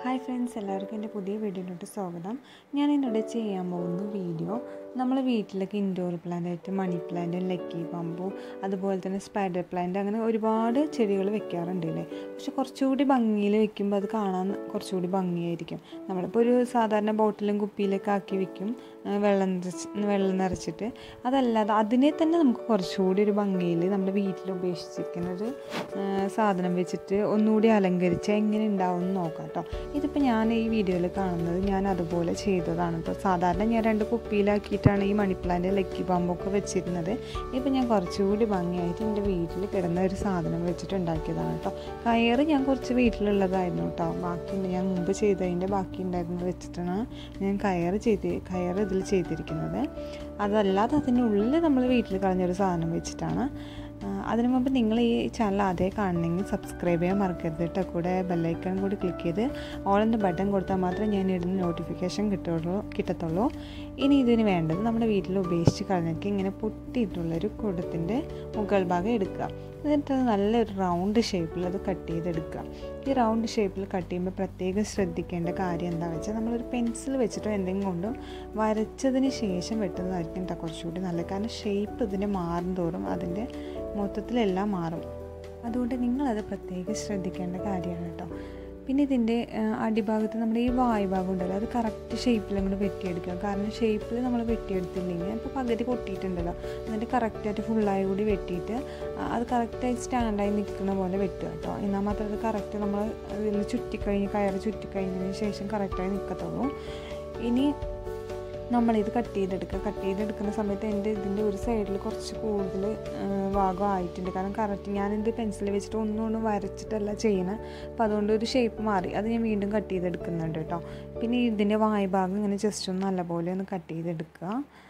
hi friends എല്ലാവർക്കും എൻ്റെ പുതിയ വീഡിയോയിലോട്ട് സ്വാഗതം ഞാൻ ഇന്നിവിടെ ചെയ്യാൻ പോകുന്ന വീഡിയോ നമ്മൾ വീട്ടിലൊക്കെ ഇൻഡോർ പ്ലാന്റ് ആയിട്ട് മണി പ്ലാന്റ് ലക്കി ബമ്പു അതുപോലെ തന്നെ സ്പൈഡർ പ്ലാന്റ് അങ്ങനെ ഒരുപാട് ചെടികൾ വെക്കാറുണ്ട് അല്ലേ പക്ഷെ കുറച്ചുകൂടി ഭംഗിയിൽ വെക്കുമ്പോൾ അത് കാണാൻ കുറച്ചുകൂടി ഭംഗിയായിരിക്കും നമ്മളിപ്പോൾ ഒരു സാധാരണ ബോട്ടിലും കുപ്പിയിലൊക്കെ ആക്കി വെക്കും ആ, വെള്ളം നിറച്ച് വെള്ളം നിറച്ചിട്ട് അതല്ലാതെ അതിനെ തന്നെ നമുക്ക് കുറച്ചുകൂടി ഒരു ഭംഗിയിൽ നമ്മുടെ വീട്ടിൽ ഉപേക്ഷിച്ചിരിക്കുന്ന ഒരു ആ, സാധനം വെച്ചിട്ട് ഒന്നുകൂടി അലങ്കരിച്ച് എങ്ങനെ ഉണ്ടാവും എന്ന് നോക്കാം കേട്ടോ ഇതിപ്പോൾ ഞാൻ ഈ വീഡിയോയിൽ കാണുന്നത് ഞാൻ അതുപോലെ ചെയ്തതാണ് കേട്ടോ സാധാരണ ഞാൻ രണ്ട് കുപ്പിയിലാക്കിയിട്ടാണ് ഈ മണി പ്ലാന്റ് ലക്കി പാമ്പൊക്കെ വെച്ചിരുന്നത് ഇപ്പം ഞാൻ കുറച്ചുകൂടി ഭംഗിയായിട്ട് എൻ്റെ വീട്ടിൽ കിടന്ന ഒരു സാധനം വെച്ചിട്ട് ഉണ്ടാക്കിയതാണ് കേട്ടോ കയറ് ഞാൻ കുറച്ച് വീട്ടിലുള്ളതായിരുന്നു കേട്ടോ ബാക്കിയുണ്ട് ഞാൻ മുമ്പ് ചെയ്തതിൻ്റെ ബാക്കി ഉണ്ടായിരുന്നത് വെച്ചിട്ടാണ് ഞാൻ കയറ് ചെയ്ത് കയറ് ഇതിൽ ചെയ്തിരിക്കുന്നത് അതല്ലാതെ അതിനുള്ളിൽ നമ്മൾ വീട്ടിൽ കളഞ്ഞൊരു സാധനം വെച്ചിട്ടാണ് ആ, അതിനു മുമ്പ് നിങ്ങൾ ഈ ചാനൽ ആദ്യമേ കാണണമെങ്കിൽ സബ്സ്ക്രൈബ് ചെയ്യാൻ മറക്കരുത് കേട്ടോ കൂടെ ബെല്ലൈക്കൺ കൂടി ക്ലിക്ക് ചെയ്ത് ഓളിൻ്റെ ബട്ടൺ കൊടുത്താൽ മാത്രമേ ഞാൻ ഇടുന്ന നോട്ടിഫിക്കേഷൻ കിട്ടുള്ളൂ കിട്ടത്തുള്ളൂ ഇനി ഇതിന് വേണ്ടത് നമ്മുടെ വീട്ടിൽ ഉപേക്ഷിച്ച് കളഞ്ഞൊക്കെ ഇങ്ങനെ പൊട്ടിയിട്ടുള്ളൊരു കുടത്തിൻ്റെ മുകൾ ഭാഗം എടുക്കുക എന്നിട്ട് അത് നല്ലൊരു റൗണ്ട് ഷേപ്പിൽ അത് കട്ട് ചെയ്തെടുക്കുക ഈ റൗണ്ട് ഷേപ്പിൽ കട്ട് ചെയ്യുമ്പോൾ പ്രത്യേകം ശ്രദ്ധിക്കേണ്ട കാര്യം എന്താണെന്ന് വെച്ചാൽ നമ്മളൊരു പെൻസിൽ വെച്ചിട്ടോ എന്തെങ്കിലും കൊണ്ടും വരച്ചതിന് ശേഷം വെട്ടുന്നതായിരിക്കും കേട്ടോ കുറച്ചുകൂടി നല്ലത് കാരണം ഷേപ്പ് ഇതിന് മാറും തോറും അതിൻ്റെ മൊത്തത്തിലെല്ലാം മാറും അതുകൊണ്ട് നിങ്ങളത് പ്രത്യേകം ശ്രദ്ധിക്കേണ്ട കാര്യമാണ് കേട്ടോ പിന്നെ ഇതിൻ്റെ ആ, അടിഭാഗത്ത് നമ്മുടെ ഈ വായ് ഭാഗം ഉണ്ടല്ലോ അത് കറക്റ്റ് ഷേപ്പിൽ അങ്ങോട്ട് വെട്ടിയെടുക്കുക കാരണം ഷേപ്പിൽ നമ്മൾ വെട്ടിയെടുത്തില്ലെങ്കിൽ ഇപ്പോൾ പകുതി പൊട്ടിയിട്ടുണ്ടല്ലോ എന്നിട്ട് കറക്റ്റായിട്ട് ഫുള്ളായി കൂടി വെട്ടിയിട്ട് ആ, അത് കറക്റ്റായി സ്റ്റാൻഡായി നിൽക്കുന്ന പോലെ വെട്ടുക കേട്ടോ എന്നാൽ മാത്രമേ അത് കറക്റ്റ് നമ്മൾ ഇതിൽ ചുറ്റിക്കഴിഞ്ഞ് കയറ് ചുറ്റിക്കഴിഞ്ഞതിന് ശേഷം കറക്റ്റായി നിൽക്കത്തുള്ളൂ ഇനി നമ്മളിത് കട്ട് ചെയ്തെടുക്കുക കട്ട് ചെയ്തെടുക്കുന്ന സമയത്ത് എൻ്റെ ഇതിൻ്റെ ഒരു സൈഡിൽ കുറച്ച് കൂടുതൽ ഭാഗം ആയിട്ടുണ്ട് കാരണം കറക്റ്റ് ഞാനിത് പെൻസിൽ വെച്ചിട്ട് ഒന്നും ഒന്നും വരച്ചിട്ടല്ല ചെയ്യണത് അപ്പോൾ അതുകൊണ്ട് ഒരു ഷേപ്പ് മാറി അത് ഞാൻ വീണ്ടും കട്ട് ചെയ്തെടുക്കുന്നുണ്ട് കേട്ടോ പിന്നെ ഇതിൻ്റെ വായ ഭാഗം ഇങ്ങനെ ജസ്റ്റ് ഒന്ന് നല്ലപോലെ ഒന്ന് കട്ട് ചെയ്തെടുക്കുക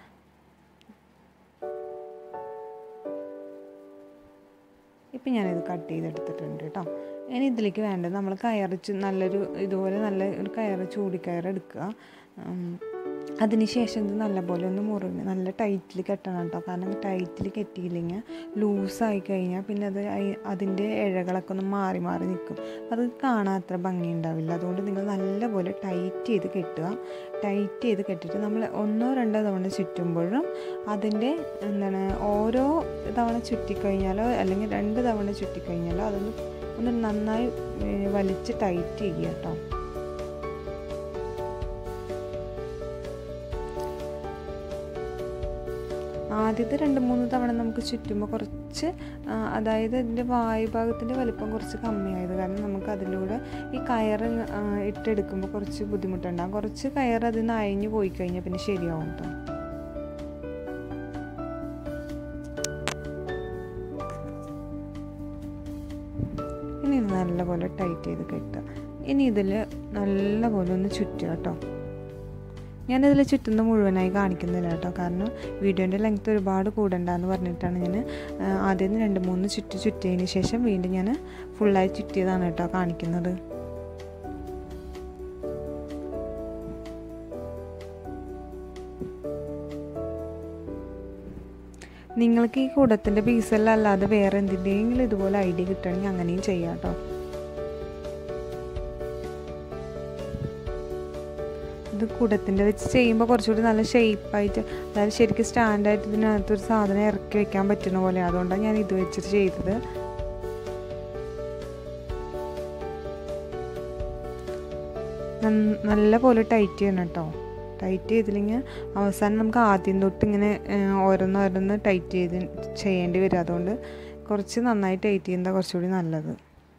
ഇപ്പം ഞാനിത് കട്ട് ചെയ്തെടുത്തിട്ടുണ്ട് കേട്ടോ ഇനി ഇതിലേക്ക് വേണ്ടത് നമ്മൾ കയറ് ചു- നല്ലൊരു ഇതുപോലെ നല്ല ഒരു കയറ് ചൂടിക്കയറ് എടുക്കുക ഉം, അതിനുശേഷം ഇത് നല്ലപോലെ ഒന്ന് മുറിഞ്ഞ് നല്ല ടൈറ്റിൽ കെട്ടണം കേട്ടോ കാരണം ടൈറ്റിൽ കെട്ടിയില്ലെങ്കിൽ ലൂസായി കഴിഞ്ഞാൽ പിന്നെ അത് അയി- അതിൻ്റെ ഇഴകളൊക്കെ ഒന്ന് മാറി മാറി നിൽക്കും അത് കാണാൻ അത്ര ഭംഗി ഉണ്ടാവില്ല അതുകൊണ്ട് നിങ്ങൾ നല്ലപോലെ ടൈറ്റ് ചെയ്ത് കെട്ടുക ടൈറ്റ് ചെയ്ത് കെട്ടിയിട്ട് നമ്മൾ ഒന്നോ രണ്ടോ തവണ ചുറ്റുമ്പോഴും അതിൻ്റെ എന്താണ് ഓരോ തവണ ചുറ്റിക്കഴിഞ്ഞാലോ അല്ലെങ്കിൽ രണ്ട് തവണ ചുറ്റിക്കഴിഞ്ഞാലോ അതൊന്ന് ഒന്ന് നന്നായി ഏ, വലിച്ച് ടൈറ്റ് ചെയ്യുക കേട്ടോ ആദ്യത്തെ രണ്ട് മൂന്ന് തവണ നമുക്ക് ചുറ്റുമ്പോൾ കുറച്ച് ആ, അതായത് ഇതിൻ്റെ വായു ഭാഗത്തിൻ്റെ വലിപ്പം കുറച്ച് കമ്മിയായത് കാരണം നമുക്ക് അതിലൂടെ ഈ കയറ് ആ, ഇട്ടെടുക്കുമ്പോൾ കുറച്ച് ബുദ്ധിമുട്ടുണ്ടാകും കുറച്ച് കയറ് അതിൽ നിന്ന് അയഞ്ഞു പോയി കഴിഞ്ഞാൽ പിന്നെ ശരിയാവും കേട്ടോ ഇനി ഇത് നല്ലപോലെ ടൈറ്റ് ചെയ്ത് കെട്ടുക ഇനി ഇതിൽ നല്ലപോലെ ഒന്ന് ചുറ്റുക കേട്ടോ ഞാനിതിൽ ചുറ്റുന്ന മുഴുവനായി കാണിക്കുന്നില്ല കേട്ടോ കാരണം വീഡിയോൻ്റെ ലെങ്ത് ഒരുപാട് കൂടണ്ടെന്ന് പറഞ്ഞിട്ടാണ് ഞാൻ ആ, ആദ്യം രണ്ട് മൂന്ന് ചുറ്റി ചുറ്റിയതിന് ശേഷം വീണ്ടും ഞാൻ ഫുള്ളായി ചുറ്റിയതാണ് കേട്ടോ കാണിക്കുന്നത് നിങ്ങൾക്ക് ഈ കൂടത്തിൻ്റെ പീസെല്ലാം വേറെ എന്തിൻ്റെയെങ്കിലും ഇതുപോലെ ഐഡിയ കിട്ടുകയാണെങ്കിൽ അങ്ങനെയും ചെയ്യാം കേട്ടോ ഇത് കുടത്തിൻ്റെ വെച്ച് ചെയ്യുമ്പോൾ കുറച്ചുകൂടി നല്ല ഷേപ്പായിട്ട് അതായത് ശരിക്കും സ്റ്റാൻഡായിട്ട് ഇതിനകത്ത് ഒരു സാധനം ഇറക്കി വെക്കാൻ പറ്റുന്ന പോലെ അതുകൊണ്ടാണ് ഞാൻ ഇത് വെച്ചിട്ട് ചെയ്തത് നന്ന- നല്ല പോലെ ടൈറ്റ് ചെയ്യണം കേട്ടോ ടൈറ്റ് ചെയ്തില്ലെങ്കിൽ അവസാനം നമുക്ക് ആദ്യം തൊട്ട് ഇങ്ങനെ ഏഹ്, ഓരോന്നോരോന്ന് ടൈറ്റ് ചെയ്ത് ചെയ്യേണ്ടി വരും അതുകൊണ്ട് കുറച്ച് നന്നായി ടൈറ്റ് ചെയ്യുന്നതാണ് കുറച്ചുകൂടി നല്ലത്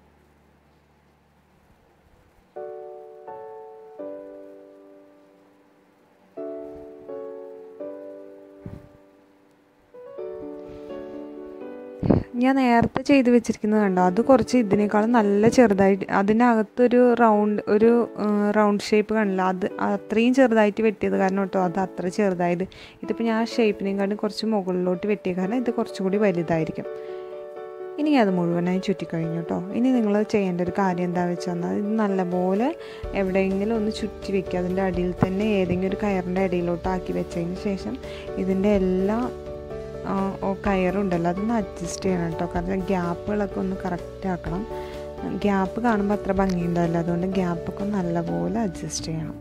ഞാൻ നേരത്തെ ചെയ്ത് വെച്ചിരിക്കുന്നത് കണ്ടോ അത് കുറച്ച് ഇതിനേക്കാളും നല്ല ചെറുതായിട്ട് അതിനകത്തൊരു റൗണ്ട് ഒരു റൗണ്ട് ഷേപ്പ് കാണില്ല അത് അത്രയും ചെറുതായിട്ട് വെട്ടിയത് കാരണം കേട്ടോ അത് അത്ര ചെറുതായത് ഇതിപ്പോൾ ഞാൻ ഷേപ്പിനേക്കാളും കുറച്ച് മുകളിലോട്ട് വെട്ടിയ കാരണം ഇത് കുറച്ചുകൂടി വലുതായിരിക്കും ഇനി അത് മുഴുവനായി ചുറ്റിക്കഴിഞ്ഞു കേട്ടോ ഇനി നിങ്ങൾ ചെയ്യേണ്ട ഒരു കാര്യം എന്താണെന്ന് വെച്ച് വന്നാൽ ഇത് നല്ലപോലെ എവിടെയെങ്കിലും ഒന്ന് ചുറ്റി വെക്കുക അതിൻ്റെ അടിയിൽ തന്നെ ഏതെങ്കിലും ഒരു കയറിൻ്റെ അടിയിലോട്ട് ആക്കി വെച്ചതിന് ശേഷം ഇതിൻ്റെ എല്ലാ ആ, ഓ കയറുണ്ടല്ലോ അതൊന്ന് അഡ്ജസ്റ്റ് ചെയ്യണം കേട്ടോ കാരണം ഗ്യാപ്പുകളൊക്കെ ഒന്ന് കറക്റ്റ് ആക്കണം ഗ്യാപ്പ് കാണുമ്പോൾ അത്ര ഭംഗിയുണ്ടാവില്ല അതുകൊണ്ട് ഗ്യാപ്പൊക്കെ നല്ലപോലെ അഡ്ജസ്റ്റ് ചെയ്യണം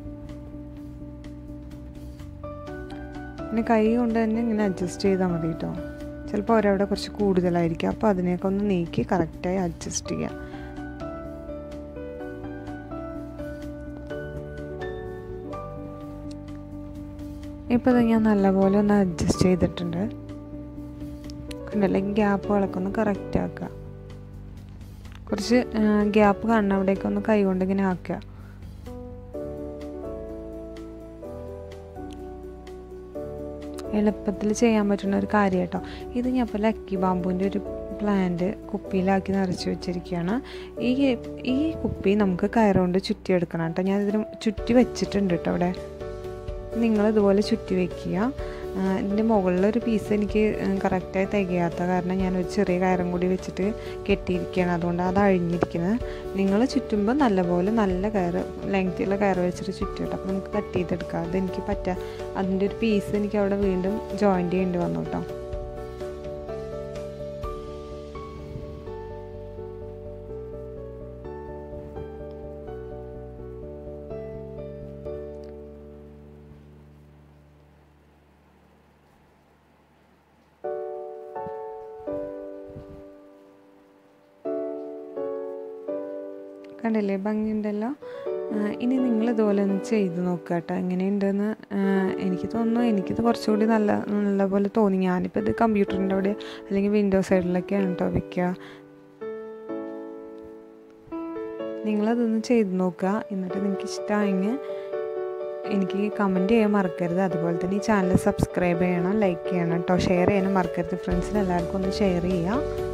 പിന്നെ കൈ കൊണ്ട് തന്നെ ഇങ്ങനെ അഡ്ജസ്റ്റ് ചെയ്താൽ മതി കേട്ടോ ചിലപ്പോൾ ഒരവിടെ കുറച്ച് കൂടുതലായിരിക്കും അപ്പോൾ അതിനെയൊക്കെ ഒന്ന് നീക്കി കറക്റ്റായി അഡ്ജസ്റ്റ് ചെയ്യാം ഇപ്പോൾ ഇത് ഞാൻ നല്ലപോലെ ഒന്ന് അഡ്ജസ്റ്റ് ചെയ്തിട്ടുണ്ട് കണ്ടല്ലേ ഗ്യാപ്പുകളൊക്കെ ഒന്ന് കറക്റ്റ് ആക്കുക കുറച്ച് ഗ്യാപ്പ് കാണണം അവിടേക്ക് ഒന്ന് കൈ കൊണ്ട് ഇങ്ങനെ ആക്കുക എളുപ്പത്തിൽ ചെയ്യാൻ പറ്റുന്ന ഒരു കാര്യം കേട്ടോ ഇത് ഞാൻ ഇപ്പോൾ ലക്കി ബാമ്പുവിൻ്റെ ഒരു പ്ലാന്റ് കുപ്പിയിലാക്കി നിറച്ച് വെച്ചിരിക്കുകയാണ് ഈ ഈ കുപ്പി നമുക്ക് കയറുകൊണ്ട് ചുറ്റിയെടുക്കണം കേട്ടോ ഞാൻ ഇതിന് ചുറ്റി വെച്ചിട്ടുണ്ട് കേട്ടോ അവിടെ നിങ്ങൾ ഇതുപോലെ ചുറ്റി വെക്കുക ഇതിൻ്റെ മുകളിലൊരു പീസ് എനിക്ക് കറക്റ്റായി തികയാത്ത കാരണം ഞാൻ ഒരു ചെറിയ കയറും കൂടി വെച്ചിട്ട് കെട്ടിയിരിക്കുകയാണ് അതുകൊണ്ട് അത് അഴിഞ്ഞിരിക്കുന്നത് നിങ്ങൾ ചുറ്റുമ്പോൾ നല്ലപോലെ നല്ല കയറ് ലെങ്തിയുള്ള കയറ് വെച്ചിട്ട് ചുറ്റിയിട്ട് അപ്പോൾ നമുക്ക് കട്ട് ചെയ്തെടുക്കാം അതെനിക്ക് പറ്റാ അതിൻ്റെ ഒരു പീസ് എനിക്ക് അവിടെ വീണ്ടും ജോയിൻ്റ് ചെയ്യേണ്ടി വന്നു കേട്ടോ കണ്ടില്ലേ ഭംഗിയുണ്ടല്ലോ ഇനി നിങ്ങൾ ഇതുപോലെ ഒന്ന് ചെയ്ത് നോക്കുക കേട്ടോ എങ്ങനെയുണ്ടെന്ന് എനിക്ക് തോന്നുന്നു എനിക്കിത് കുറച്ചുകൂടി നല്ല നല്ലപോലെ തോന്നി ഞാനിപ്പോൾ ഇത് കമ്പ്യൂട്ടറിൻ്റെ അവിടെ അല്ലെങ്കിൽ വിൻഡോ സൈഡിലൊക്കെയാണ് കേട്ടോ വെക്കുക നിങ്ങളതൊന്ന് ചെയ്ത് നോക്കുക എന്നിട്ട് നിങ്ങൾക്ക് ഇഷ്ടമായെങ്കിൽ എനിക്ക് കമൻറ്റ് ചെയ്യാൻ മറക്കരുത് അതുപോലെ തന്നെ ഈ ചാനൽ സബ്സ്ക്രൈബ് ചെയ്യണം ലൈക്ക് ചെയ്യണം കേട്ടോ ഷെയർ ചെയ്യാനും മറക്കരുത് ഫ്രണ്ട്സിന് എല്ലാവർക്കും ഒന്ന് ഷെയർ ചെയ്യുക